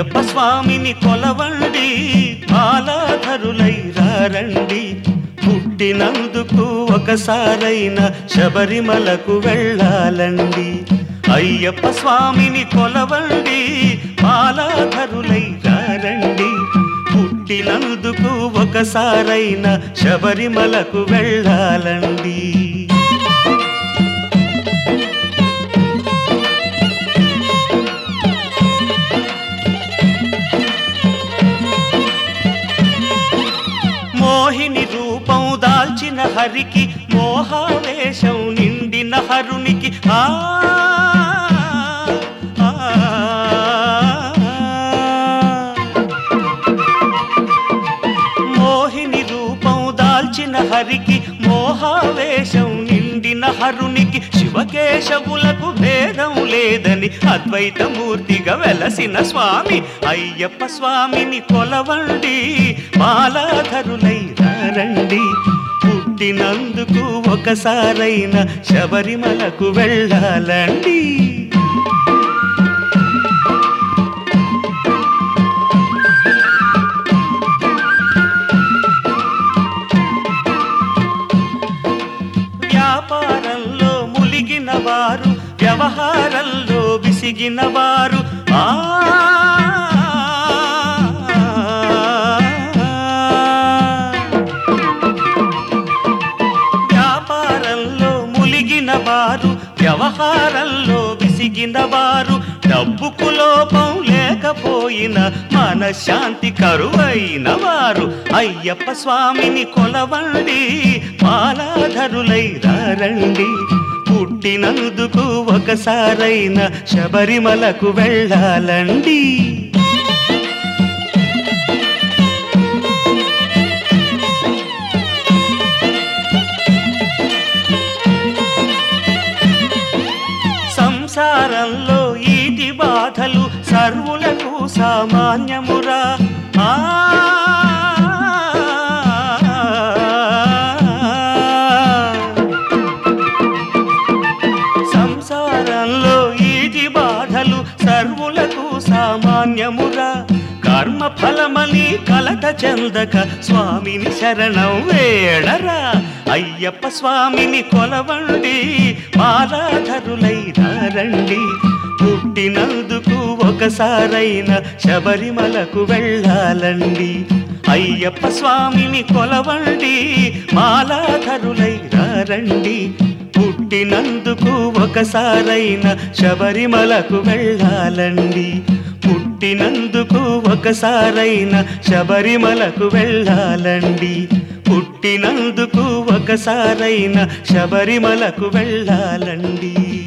అయ్యప్ప స్వామిని కొలవండి బాలాధరులై రండి పుట్టినందుకు ఒకసారైన శబరిమలకు వెళ్ళాలండి అయ్యప్ప స్వామిని కొలవండి బాలాధరులై రండి పుట్టినందుకు ఒకసారైన శబరిమలకు వెళ్ళాలండి మోహిని రూపం దాల్చిన హరికి మోహావేశం నిండిన హరునికి ఆ ఆ, మోహిని రూపం దాల్చిన హరికి మోహావేశం నిండిన హరునికి శివకేశవులకు భేదం లేదని అద్వైతమూర్తిగా వెలసిన స్వామి అయ్యప్ప స్వామిని కొలవండి మాలాధరులై రండి పుట్టినందుకు ఒకసారైన శబరిమలకు వెళ్ళాలండి వ్యాపారంలో ములిగిన వారు వ్యవహారంలో విసిగిన వారు ఆ వ్యాపారంలో ములిగిన వారు వ్యవహారంలో విసిగిన వారు డబ్బుకు లోపం లేకపోయిన మనశ్శాంతి కరువైన వారు అయ్యప్ప స్వామిని కొలవండి మాలాధరులై రండి పుట్టినందుకు ఒకసారైన శబరిమలకు వెళ్ళాలండి సంసారంలో ఈటి బాధలు సర్వులకు సామాన్యమురా ఆ సంసారంలో ఈటి బాధలు సర్వులకు సామాన్యమురా కర్మ ఫలమని కలత చెందక స్వామిని శరణం వేడరా అయ్యప్ప స్వామిని కొలవండి మాలాధరులై రండి పుట్టినందుకు ఒకసారైన శబరిమలకు వెళ్ళాలండి అయ్యప్ప స్వామిని కొలవండి మాలాధరులై రండి పుట్టినందుకు ఒకసారైన శబరిమలకు వెళ్ళాలండి పుట్టినందుకు ఒకసారైన శబరిమలకు వెళ్ళాలండి పుట్టినందుకు ఒకసారైన శబరిమలకు వెళ్ళాలండి